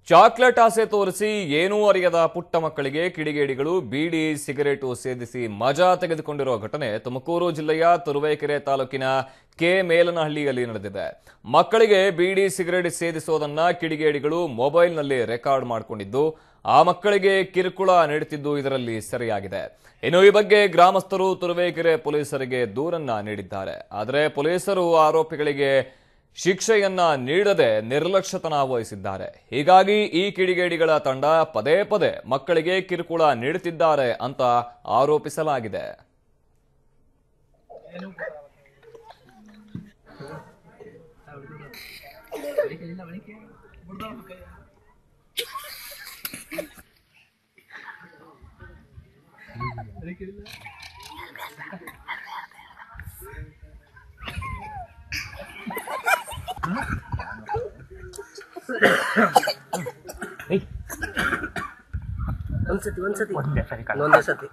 Chocolate ಆಸೆ ತೋರಿಸಿ ಏನೂ ಅರಿಯದ ಪುಟ್ಟ ಮಕ್ಕಳಿಗೆ ಕಿಡಿಗೇಡಿಗಳು ಬೀಡಿ ಸಿಗರೇಟು ಸೇದಿಸಿ ಮಜಾ ತೆಗೆದುಕೊಂಡಿರುವ ಘಟನೆ ತುಮಕೂರು ಜಿಲ್ಲೆಯ ತುರುವೇಕೆರೆ ತಾಲೂಕಿನ ಕೆ ಮೇಲನಹಳ್ಳಿಯಲ್ಲಿ ನಡೆದಿದೆ ಮಕ್ಕಳಿಗೆ ಬೀಡಿ ಸಿಗರೇಟ್ ಸೇದಿಸೋದನ್ನ ಕಿಡಿಗೇಡಿಗಳು ಮೊಬೈಲ್ನಲ್ಲಿ ರೆಕಾರ್ಡ್ ಮಾಡಿಕೊಂಡಿದ್ದು ಆ ಮಕ್ಕಳಿಗೆ ಕಿರುಕುಳ ನೀಡುತ್ತಿದ್ದು ಇದರಲ್ಲಿ ಸೆರೆಯಾಗಿದೆ ಇನ್ನು ಈ ಬಗ್ಗೆ ಗ್ರಾಮಸ್ಥರು ತುರುವೇಕೆರೆ ಪೊಲೀಸರಿಗೆ ದೂರನ್ನ ನೀಡಿದ್ದಾರೆ ಆದರೆ ಪೊಲೀಸರು ಆರೋಪಿಗಳಿಗೆ ಶಿಕ್ಷೆಯನ್ನ ನೀಡದೆ ನಿರ್ಲಕ್ಷ್ಯತನ ವಹಿಸಿದ್ದಾರೆ ಹೀಗಾಗಿ ಈ ಕಿಡಿಗೇಡಿಗಳ ತಂಡ ಪದೇ ಪದೇ ಮಕ್ಕಳಿಗೆ ಕಿರುಕುಳ ನೀಡುತ್ತಿದ್ದಾರೆ ಅಂತ ಆರೋಪಿಸಲಾಗಿದೆ ಒಂದ್ಸತಿ ಒಂದ್ಸತಿ ಒಂದೇ ಸರಿ ಕಣ ಒಂದೇ ಸತಿ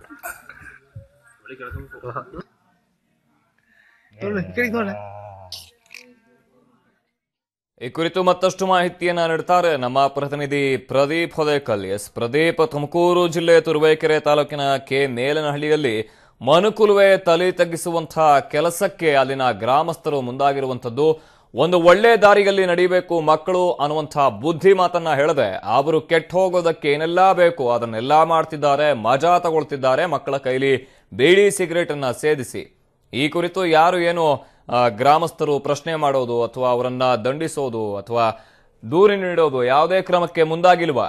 ಈ ಕುರಿತು ಮತ್ತಷ್ಟು ಮಾಹಿತಿಯನ್ನ ನೀಡುತ್ತಾರೆ ನಮ್ಮ ಪ್ರತಿನಿಧಿ ಪ್ರದೀಪ್ ಹೊದೇಕಲ್ ಎಸ್ ಪ್ರದೀಪ್ ತುಮಕೂರು ಜಿಲ್ಲೆ ತುರುವೇಕೆರೆ ತಾಲೂಕಿನ ಕೆ ಮೇಲನಹಳ್ಳಿಯಲ್ಲಿ ಮನುಕುಲುವೆ ತಲೆ ತಗ್ಗಿಸುವಂತಹ ಕೆಲಸಕ್ಕೆ ಅಲ್ಲಿನ ಗ್ರಾಮಸ್ಥರು ಮುಂದಾಗಿರುವಂತದ್ದು ಒಂದು ಒಳ್ಳೆ ದಾರಿಯಲ್ಲಿ ನಡೀಬೇಕು ಮಕ್ಕಳು ಅನ್ನುವಂತಹ ಬುದ್ಧಿ ಮಾತನ್ನ ಹೇಳದೆ ಅವರು ಕೆಟ್ಟ ಹೋಗೋದಕ್ಕೆ ಏನೆಲ್ಲಾ ಬೇಕು ಅದನ್ನೆಲ್ಲಾ ಮಾಡ್ತಿದ್ದಾರೆ ಮಜಾ ತಗೊಳ್ತಿದ್ದಾರೆ ಮಕ್ಕಳ ಕೈಲಿ ಬೀಡಿ ಸಿಗರೇಟ್ ಅನ್ನ ಸೇದಿಸಿ ಈ ಕುರಿತು ಯಾರು ಏನು ಆ, ಗ್ರಾಮಸ್ಥರು ಪ್ರಶ್ನೆ ಮಾಡೋದು ಅಥವಾ ಅವರನ್ನ ದಂಡಿಸೋದು ಅಥವಾ ದೂರಿ ನೀಡೋದು ಯಾವುದೇ ಕ್ರಮಕ್ಕೆ ಮುಂದಾಗಿಲ್ವಾ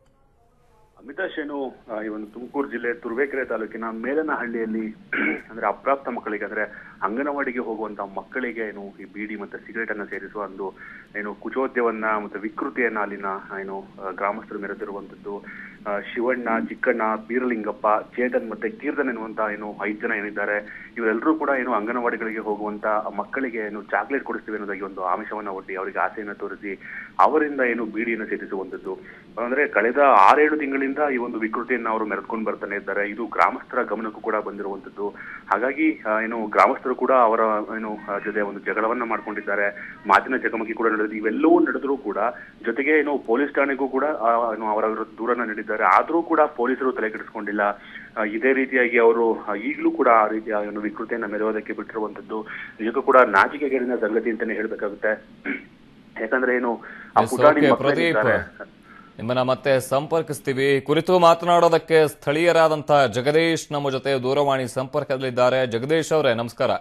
ಅಮಿತಾಶ್ ಏನು ಆ, ಈ ಒಂದು ತುಮಕೂರು ಜಿಲ್ಲೆ ತುರುವೇಕೆರೆ ತಾಲೂಕಿನ ಮೇಲನಹಳ್ಳಿಯಲ್ಲಿ ಅಂದ್ರೆ ಅಪ್ರಾಪ್ತ ಮಕ್ಕಳಿಗೆ ಅಂದ್ರೆ ಅಂಗನವಾಡಿಗೆ ಹೋಗುವಂತ ಮಕ್ಕಳಿಗೆ ಏನು ಈ ಬೀಡಿ ಮತ್ತೆ ಸಿಗರೇಟ್ ಅನ್ನ ಸೇರಿಸುವ ಒಂದು ಏನು ಕುಚೋದ್ಯವನ್ನ ಮತ್ತೆ ವಿಕೃತಿಯನ್ನ ಅಲ್ಲಿನ ಏನು ಆ, ಗ್ರಾಮಸ್ಥರು ಮೆರೆದಿರುವಂತದ್ದು ಆ, ಶಿವಣ್ಣ ಚಿಕ್ಕಣ್ಣ ಬೀರಲಿಂಗಪ್ಪ ಚೇತನ್ ಮತ್ತೆ ಕೀರ್ತನ್ ಎನ್ನುವಂತ ಏನು ಐದು ಜನ ಏನಿದ್ದಾರೆ ಇವರೆಲ್ಲರೂ ಕೂಡ ಏನು ಅಂಗನವಾಡಿಗಳಿಗೆ ಹೋಗುವಂತ ಮಕ್ಕಳಿಗೆ ಏನು ಚಾಕ್ಲೇಟ್ ಕೊಡಿಸ್ತೀವಿ ಅನ್ನೋದಾಗಿ ಒಂದು ಆಮಿಷವನ್ನ ಒಡ್ಡಿ ಅವರಿಗೆ ಆಸೆಯನ್ನ ತೋರಿಸಿ ಅವರಿಂದ ಏನು ಬೀಡಿಯನ್ನು ಸೇರಿಸುವಂತದ್ದು ಅಂದ್ರೆ ಕಳೆದ ಆರೇಳು ತಿಂಗಳಿಂದ ಈ ಒಂದು ವಿಕೃತಿಯನ್ನ ಅವರು ಮೆರೆದುಕೊಂಡು ಬರ್ತಾನೆ ಇದ್ದಾರೆ ಇದು ಗ್ರಾಮಸ್ಥರ ಗಮನಕ್ಕೂ ಕೂಡ ಬಂದಿರುವಂತದ್ದು ಹಾಗಾಗಿ ಆ, ಏನು ಗ್ರಾಮಸ್ಥರು ಕೂಡ ಅವರ ಏನು ಆ, ಜೊತೆ ಒಂದು ಜಗಳವನ್ನ ಮಾಡ್ಕೊಂಡಿದ್ದಾರೆ ಮಾತಿನ ಜಗಮಗಿ ಕೂಡ ನಡೆದಿದೆ ಇವೆಲ್ಲವೂ ನಡೆದರೂ ಕೂಡ ಜೊತೆಗೆ ಏನು ಪೊಲೀಸ್ ಠಾಣೆಗೂ ಕೂಡ ಆ, ಏನು ಅವರ ವಿರುದ್ಧ ದೂರನ್ನ ನೀಡಿದ್ದಾರೆ ಆದ್ರೂ ಕೂಡ ಪೊಲೀಸರು ತಲೆ ಕೆಡಿಸ್ಕೊಂಡಿಲ್ಲ ಆ, ಇದೇ ರೀತಿಯಾಗಿ ಅವರು ಆ, ಈಗಲೂ ಕೂಡ ಆ ರೀತಿಯ ಏನು ವಿಕೃತಿಯನ್ನ ಮೆರೆಯೋದಕ್ಕೆ ಬಿಟ್ಟಿರುವಂತದ್ದು ನಿಜಕ್ಕೂ ಕೂಡ ನಾಚಿಕೆಗೇಡಿನ ಸಂಗತಿ ಅಂತಾನೆ ಹೇಳ್ಬೇಕಾಗುತ್ತೆ ಯಾಕಂದ್ರೆ ಏನು ಆ ಎಸ್, ಪುಟಾಣಿ ಓಕೆ, ಮಕ್ಕಳೇನಿದ್ದಾರೆ, ಪ್ರದೀಪ್ ನಿಮ್ಮನ್ನ ಮತ್ತೆ ಸಂಪರ್ಕಿಸ್ತೀವಿ ಈ ಕುರಿತು ಮಾತನಾಡೋದಕ್ಕೆ ಸ್ಥಳೀಯರಾದಂತಹ ಜಗದೀಶ್ ನಮ್ಮ ಜೊತೆ ದೂರವಾಣಿ ಸಂಪರ್ಕದಲ್ಲಿದ್ದಾರೆ ಜಗದೀಶ್ ಅವರೇ ನಮಸ್ಕಾರ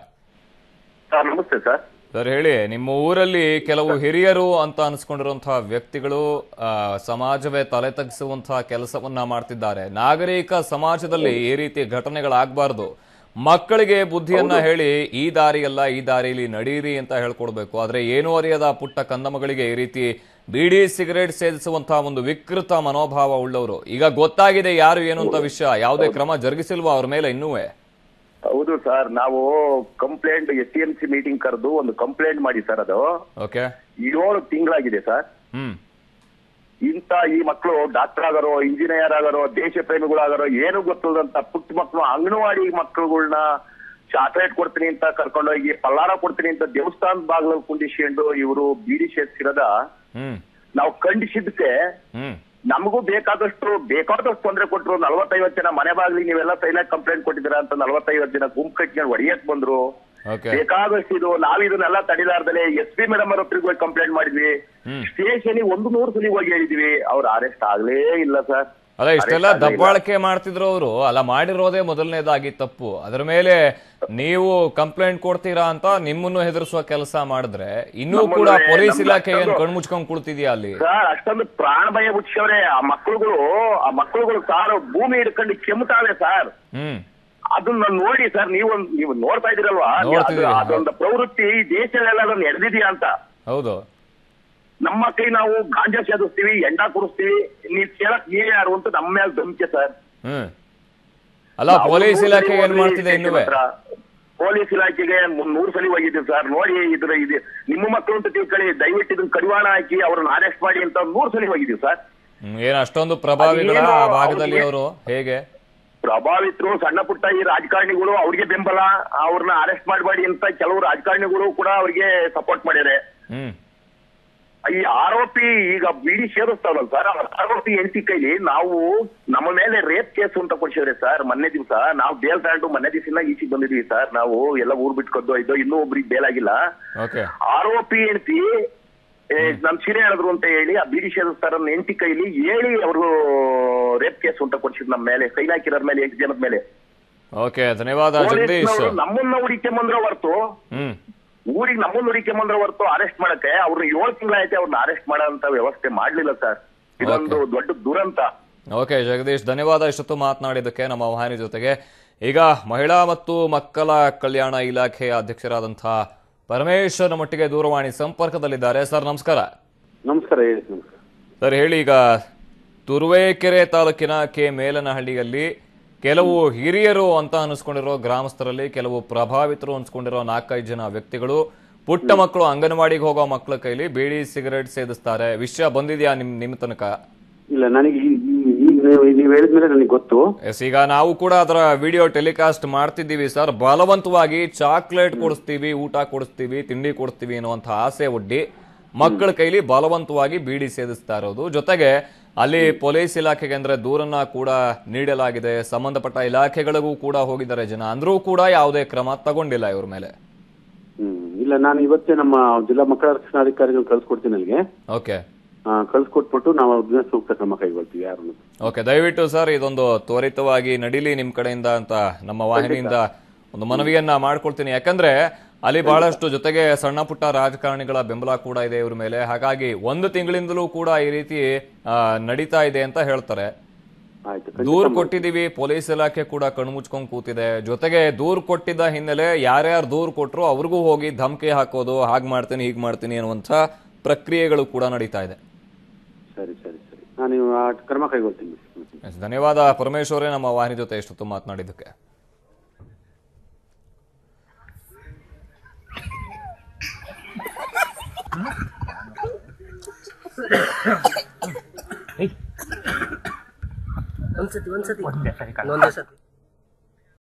ಸರ್ ನಮಸ್ತೆ ಸರ್ ಸರ್ ಹೇಳಿ ನಿಮ್ಮ ಊರಲ್ಲಿ ಕೆಲವು ಹಿರಿಯರು ಅಂತ ಅನ್ಸ್ಕೊಂಡಿರುವಂತಹ ವ್ಯಕ್ತಿಗಳು ಆ, ಸಮಾಜವೇ ತಲೆ ತಗ್ಗಿಸುವಂತಹ ಕೆಲಸವನ್ನ ಮಾಡ್ತಿದ್ದಾರೆ ನಾಗರಿಕ ಸಮಾಜದಲ್ಲಿ ಈ ರೀತಿ ಘಟನೆಗಳಾಗಬಾರ್ದು ಮಕ್ಕಳಿಗೆ ಬುದ್ಧಿಯನ್ನ ಹೇಳಿ ಈ ದಾರಿಯಲ್ಲ ಈ ದಾರಿಯಲ್ಲಿ ನಡೀರಿ ಅಂತ ಹೇಳ್ಕೊಡ್ಬೇಕು ಆದ್ರೆ ಏನೂ ಅರಿಯದ ಪುಟ್ಟ ಕಂದಮಗಳಿಗೆ ಈ ರೀತಿ ಬೀಡಿ ಸಿಗರೇಟ್ ಸೇದಿಸುವಂತಹ ಒಂದು ವಿಕೃತ ಮನೋಭಾವ ಉಳ್ಳವರು ಈಗ ಗೊತ್ತಾಗಿದೆ ಯಾರು ಏನು ಅಂತ ವಿಷಯ ಯಾವುದೇ ಕ್ರಮ ಜರುಗಿಸಿಲ್ವಾ ಅವ್ರ ಮೇಲೆ ಇನ್ನೂವೇ ಹೌದು ಸರ್ ನಾವು complaint S T M C meeting ಕರೆದು ಒಂದು ಕಂಪ್ಲೇಂಟ್ ಮಾಡಿ ಸರ್ ಅದು ಓಕೆ ಏಳು ತಿಂಗಳಾಗಿದೆ ಸರ್ ಹ್ಮ್ ಇಂಥ ಈ ಮಕ್ಕಳು ಡಾಕ್ಟರ್ ಆಗಾರೋ ಇಂಜಿನಿಯರ್ ಆಗಾರೋ ದೇಶ ಪ್ರೇಮಿಗಳಾಗಾರೋ ಏನು ಗೊತ್ತಿಲ್ಲದಂತ ಪುಟ್ಟ ಮಕ್ಕಳು ಅಂಗನವಾಡಿ ಮಕ್ಕಳುಗಳನ್ನ ಚಾಕ್ಲೇಟ್ ಕೊಡ್ತೀನಿ ಅಂತ ಕರ್ಕೊಂಡೋಗಿ ಪಲ್ಲಾರ ಕೊಡ್ತೀನಿ ಅಂತ ದೇವಸ್ಥಾನದ ಬಾಗಿಲಲ್ಲಿ ಕುಂಡಿಸ್ಕೊಂಡು ಇವರು ಬೀಡಿ ಸೇರ್ಸಿರೋದ ಹ್ಮ್ ನಾವು ಖಂಡಿಸಿದ್ದಕ್ಕೆ ಹ್ಮ್ ನಮಗೂ ಬೇಕಾದಷ್ಟು ಬೇಕಾದಷ್ಟು ತೊಂದರೆ ಕೊಟ್ಟರು ನಲವತ್ತೈವತ್ತು ಜನ ಮನೆ ಬಾಗಿಲಿಗೆ ನೀವೆಲ್ಲ ಸೈಲೆಂಟ್ ಕಂಪ್ಲೇಂಟ್ ಕೊಟ್ಟಿದ್ದೀರಾ ಅಂತ ನಲವತ್ತೈವತ್ತು ಜನ ಗುಂಪು ಕಟ್ಕೊಂಡು ಹೊಡಿಯಕ್ ಬಂದ್ರು ಓಕೆ ಬೇಕಾದಷ್ಟು ಇದು ನಾವ್ ಇದನ್ನೆಲ್ಲ ತಡಿಲಾರ್ದಲೆ ಎಸ್ ಪಿ ಮೇಡಮ್ ಅವ್ರ ಹತ್ರ ಹೋಗಿ ಕಂಪ್ಲೇಂಟ್ ಮಾಡಿದ್ವಿ ಹ್ಮ್. ಸ್ಟೇಷನ್ ಒಂದು ನೂರು ಸಲ ಹೋಗಿ ಹೇಳಿದ್ವಿ ಅವ್ರ ಅರೆಸ್ಟ್ ಆಗ್ಲೇ ಇಲ್ಲ ಸರ್ ಅಲ್ಲ ಇಷ್ಟೆಲ್ಲ ದಬ್ಬಾಳಿಕೆ ಮಾಡ್ತಿದ್ರು ಅವರು ಅಲ್ಲ ಮಾಡಿರೋದೇ ಮೊದಲನೇದಾಗಿ ತಪ್ಪು ಅದರ ಮೇಲೆ ನೀವು ಕಂಪ್ಲೇಂಟ್ ಕೊಡ್ತೀರಾ ಅಂತ ನಿಮ್ಮನ್ನು ಹೆದರಿಸುವ ಕೆಲಸ ಮಾಡಿದ್ರೆ ಇನ್ನೂ ನಮ್ಮನ್ನ- ಕೂಡ ಪೊಲೀಸ್ ನಮ್ಮ ಇಲಾಖೆ ಏನ್ ಅಷ್ಟೊಂದು- ಕಣ್ಮುಚ್ಕೊಂಡ್ ಕುಳ್ತಿದ್ಯಾ ಅಲ್ಲಿ ಸರ್ ಅಷ್ಟೊಂದು ಪ್ರಾಣ ಭಯ ಹುಟ್ಟಿಸವ್ರೆ ಆ ಮಕ್ಕಳುಗಳು ಆ ಮಕ್ಕಳುಗಳು ಸಾರ್ ಭೂಮಿ ಹಿಡ್ಕೊಂಡು ಕೆಮ್ತಾವೆ ಸರ್ ಹ್ಮ್ ಅದನ್ನ ನೋಡಿ ಸರ್ ನೀವು ನೀವು ನೋಡ್ತಾ ಇದೀರಲ್ವಾ ನೋಡ್ತಿದೀವಿ. ಅದು- ಅದೊಂದು ಪ್ರವೃತ್ತಿ ಈ ದೇಶದಲ್ಲೆಲ್ಲ ಅದನ್ನ ನಡೆದಿದ್ಯಾ ಅಂತ ಹೌದು ನಮ್ಮ ಕೈ ನಾವು ಗಾಂಜಾ ಸೇದಿಸ್ತೀವಿ ಎಂಡ ಕುಡಿಸ್ತೀವಿ ನೀವ್ ಕೇಳಕ್ ನೀವ್ ಯಾರು ಅಂತ ನಮ್ಮ ಮೇಲೆ ಧಮಕೆ ಸರ್ ಹ್ಮ್ ಅಲ್ಲ ಪೊಲೀಸ್ ಇಲಾಖೆ ಏನ್ ಮಾಡ್ತಿದೆ ಇನ್ನುವೆ ಪೊಲೀಸ್ ಇಲಾಖೆಗೆ ನೂರು ಸಲ ಹೋಗಿದ್ದೀವಿ ಸರ್ ನೋಡಿ ಇದ್ರ ಇದು ನಿಮ್ಮ ಮಕ್ಕಳು ಅಂತ ತಿಳ್ಕೊಳ್ಳಿ ದಯವಿಟ್ಟು ಇದನ್ನ ಕಡಿವಾಣ ಹಾಕಿ ಅವ್ರನ್ನ ಅರೆಸ್ಟ್ ಮಾಡಿ ಅಂತ ನೂರು ಸಲ ಹೋಗಿದ್ದೀವಿ ಸರ್ ಹ್ಮ್, ಏನ್ ಅಷ್ಟೊಂದು ಪ್ರಭಾವಿಗಳ ಅದೇನೋ ಆ ಭಾಗದಲ್ಲಿ ಅವ್ರಿಗೆ- ಅವರು ಹೇಗೆ ಪ್ರಭಾವಿತರು ಸಣ್ಣ ಪುಟ್ಟ ಈ ರಾಜಕಾರಣಿಗಳು ಅವ್ರಿಗೆ ಬೆಂಬಲ ಅವ್ರನ್ನ ಅರೆಸ್ಟ್ ಮಾಡಬೇಡಿ ಅಂತ ಕೆಲವು ರಾಜಕಾರಣಿಗಳು ಕೂಡ ಅವ್ರಿಗೆ ಸಪೋರ್ಟ್ ಮಾಡ್ಯಾರೆ ಹ್ಮ್ ಈ ಆರೋಪಿ ಈಗ ಬಿಡಿ ಸೇರಿಸ್ತಾವಲ್ಲ ಸರ್ ಅವ್ರ ಆರೋಪಿ ಹೆಂಡತಿ ಕೈಲಿ ನಾವು ನಮ್ಮ ಮೇಲೆ ರೇಪ್ ಕೇಸ್ ಅಂತ ಕೊಡ್ಸಿದ್ರೆ ಸರ್ ಮೊನ್ನೆ ದಿವಸ ನಾವು ಬೇಲ್ ತಗೊಂಡು ಮೊನ್ನೆ ದಿವಸ ಈಚೆಗೆ ಬಂದಿದ್ವಿ ಸರ್ ನಾವು ಎಲ್ಲ ಊರ್ ಬಿಟ್ಕೊದ್ದು ಇದ್ದೋ ಇನ್ನೂ ಒಬ್ರಿಗೆ ಬೇಲ್ ಆಗಿಲ್ಲ ಓಕೆ ಆರೋಪಿ ಹೆಂಡತಿ ನಮ್ ಸೀರೆ ಹೇಳಿದ್ರು ಅಂತ ಹೇಳಿ ಆ ಬಿಡಿ ಸರ್ ಹೆಂಡತಿ ಕೈಲಿ ಹೇಳಿ ಅವರು ರೇಪ್ ಕೇಸ್ ಅಂತ ಕೊಡ್ಸಿದ್ರು ನಮ್ಮ ಮೇಲೆ ಕೈ ಹಾಕಿರೋರ್ ಮೇಲೆ ಎಂಟು ಜನದ ಮೇಲೆ ಓಕೆ ಧನ್ಯವಾದ ಜಗದೀಶ್ ಪೊಲೀಸ್ನವ್ರು ನಮ್ಮನ್ನ ಹುಡಿಕೊಂಬಂದ್ರ ಹೊರ್ತು ಹ್ಮ್ ಊರಿಗೆ ನಮ್ಮನ್ನ ಹುಡಿಕೊಂಬಂದ್ರ ಹೊರ್ತು ಅರೆಸ್ಟ್ ಮಾಡಕ್ಕೆ ಅವ್ರನ್ನ ಏಳು ತಿಂಗಳಾಯ್ತು ಅವ್ರನ್ನ ಅರೆಸ್ಟ್ ಮಾಡೋಂತ ವ್ಯವಸ್ಥೆ ಮಾಡ್ಲಿಲ್ಲ ಸರ್ ಇದೊಂದು ದೊಡ್ಡ ದುರಂತ ಓಕೆ ಜಗದೀಶ್ ಧನ್ಯವಾದ ಇಷ್ಟೊತ್ತು ಮಾತನಾಡಿದ್ದಕ್ಕೆ ನಮ್ಮ ವಾಹಿನಿ ಜೊತೆಗೆ ಈಗ ಮಹಿಳಾ ಮತ್ತು ಮಕ್ಕಳ ಕಲ್ಯಾಣ ಇಲಾಖೆಯ ಅಧ್ಯಕ್ಷರಾದಂತಹ ಪರಮೇಶ್ವರ್ ಮಟ್ಟಿಗೆ ದೂರವಾಣಿ ಸಂಪರ್ಕದಲ್ಲಿದ್ದಾರೆ ಸರ್ ನಮಸ್ಕಾರ ನಮಸ್ಕಾರ ಹೇಳಿ ನಮಸ್ಕಾರ ಸರ್ ಹೇಳಿ ಈಗ ತುರುವೇಕೆರೆ ತಾಲೂಕಿನ ಕೆ ಮೇಲನಹಳ್ಳಿಯಲ್ಲಿ ಕೆಲವು ಹಿರಿಯರು ಅಂತ ಅನಿಸ್ಕೊಂಡಿರೋ ಗ್ರಾಮಸ್ಥರಲ್ಲಿ ಕೆಲವು ಪ್ರಭಾವಿತರು ಅನ್ಸ್ಕೊಂಡಿರೋ ನಾಲ್ಕೈದು ಜನ ವ್ಯಕ್ತಿಗಳು ಪುಟ್ಟ ಮಕ್ಕಳು ಅಂಗನವಾಡಿಗೆ ಹೋಗೋ ಮಕ್ಕಳ ಕೈಲಿ ಬೀಡಿ ಸಿಗರೆಟ್ ಸೇದಿಸ್ತಾರೆ ವಿಷಯ ಬಂದಿದ್ಯಾ ನಿಮ್ ನಿಮ್ಮ ತನಕ ಇಲ್ಲ ನನಗೆ ಈ- ಈ- ಈಗ ನೀವು ನೀವು ಹೇಳಿದ್ಮೇಲೆ ನನಗೆ ಗೊತ್ತು ಎಸ್ ಈಗ ನಾವು ಕೂಡ ಅದರ ವಿಡಿಯೋ ಟೆಲಿಕಾಸ್ಟ್ ಮಾಡ್ತಿದ್ದೀವಿ ಸರ್ ಬಲವಂತವಾಗಿ ಚಾಕ್ಲೇಟ್ ಕೊಡಿಸ್ತೀವಿ ಊಟ ಕೊಡಿಸ್ತೀವಿ ತಿಂಡಿ ಕೊಡಿಸ್ತೀವಿ ಅನ್ನುವಂಥ ಆಸೆ ಒಡ್ಡಿ ಮಕ್ಕಳ ಕೈಲಿ ಬಲವಂತವಾಗಿ ಬೀಡಿ ಸೇದಿಸ್ತಾ ಇರೋದು ಜೊತೆಗೆ ಅಲ್ಲಿ ಪೊಲೀಸ್ ಇಲಾಖೆಗೆ ಅಂದ್ರೆ ದೂರನ್ನ ಕೂಡ ನೀಡಲಾಗಿದೆ ಸಂಬಂಧಪಟ್ಟ ಇಲಾಖೆಗಳಿಗೂ ಕೂಡ ಹೋಗಿದ್ದಾರೆ ಜನ ಅಂದ್ರೂ ಕೂಡ ಯಾವುದೇ ಕ್ರಮ ತಗೊಂಡಿಲ್ಲ ಇವ್ರ ಮೇಲೆ ಹ್ಮ್ ಇಲ್ಲ ನಾನು ಇವತ್ತೇ ನಮ್ಮ ಜಿಲ್ಲಾ ಮಕ್ಕಳ ರಕ್ಷಣಾಧಿಕಾರಿಗಳು ಕಳ್ಸಿಕೊಡ್ತೀನಿ ಅಲ್ಲಿಗೆ ಓಕೆ ಆ, ಕಳ್ಸ್ಕೊಟ್ಬಿಟ್ಟು ನಾವು ಅದನ್ನ ಸೂಕ್ತ ಕ್ರಮ ಕೈಗೊಳ್ತೀವಿ ಯಾರನ್ನು ಓಕೆ ದಯವಿಟ್ಟು ಸರ್ ಇದೊಂದು ತ್ವರಿತವಾಗಿ ನಡೀಲಿ ನಿಮ್ ಕಡೆಯಿಂದ ಅಂತ ನಮ್ಮ ವಾಹಿನಿಯಿಂದ ಒಂದು ಮನವಿಯನ್ನ ಮಾಡ್ಕೊಳ್ತೀನಿ ಯಾಕಂದ್ರೆ ಅಲ್ಲಿ ಬಹಳಷ್ಟು ಜೊತೆಗೆ ಸಣ್ಣ ಪುಟ್ಟ ರಾಜಕಾರಣಿಗಳ ಬೆಂಬಲ ಕೂಡ ಇದೆ ಇವ್ರ ಮೇಲೆ ಹಾಗಾಗಿ ಒಂದು ತಿಂಗಳಿಂದಲೂ ಕೂಡ ಈ ರೀತಿ ಆ, ನಡೀತಾ ಇದೆ ಅಂತ ಹೇಳ್ತಾರೆ ಆಯ್ತು ಖಂಡಿತ ದೂರ್ ಕೊಟ್ಟಿದೀವಿ ಪೊಲೀಸ್ ಇಲಾಖೆ ಕೂಡ ಕಣ್ಮುಚ್ಕೊಂಡ್ ಕೂತಿದೆ ಜೊತೆಗೆ ದೂರ್ ಕೊಟ್ಟಿದ್ದ ಹಿನ್ನೆಲೆ ಯಾರ್ಯಾರು ದೂರ್ ಕೊಟ್ರು ಅವ್ರಿಗೂ ಹೋಗಿ ಧಮಕಿ ಹಾಕೋದು ಹಾಗ್ ಮಾಡ್ತೀನಿ ಹೀಗ್ ಮಾಡ್ತೀನಿ ಅನ್ನುವಂಥ ಪ್ರಕ್ರಿಯೆಗಳು ಕೂಡ ನಡೀತಾ ಇದೆ ಸರಿ ಸರಿ ಸರಿ ನಾನು ಆ ಕ್ರಮ ಕೈಗೊಳ್ತೀನಿ ಹ್ಮ್. ಎಸ್, ಧನ್ಯವಾದ ಪರಮೇಶ್ವರೇ ನಮ್ಮ ವಾಹಿನಿ ಜೊತೆ ಇಷ್ಟೊತ್ತು ಮಾತನಾಡಿದ್ದಕ್ಕೆ ಒಂದ್ಸತಿ ಒಂದ್ಸತಿ ಒಂದೇ ಸತಿ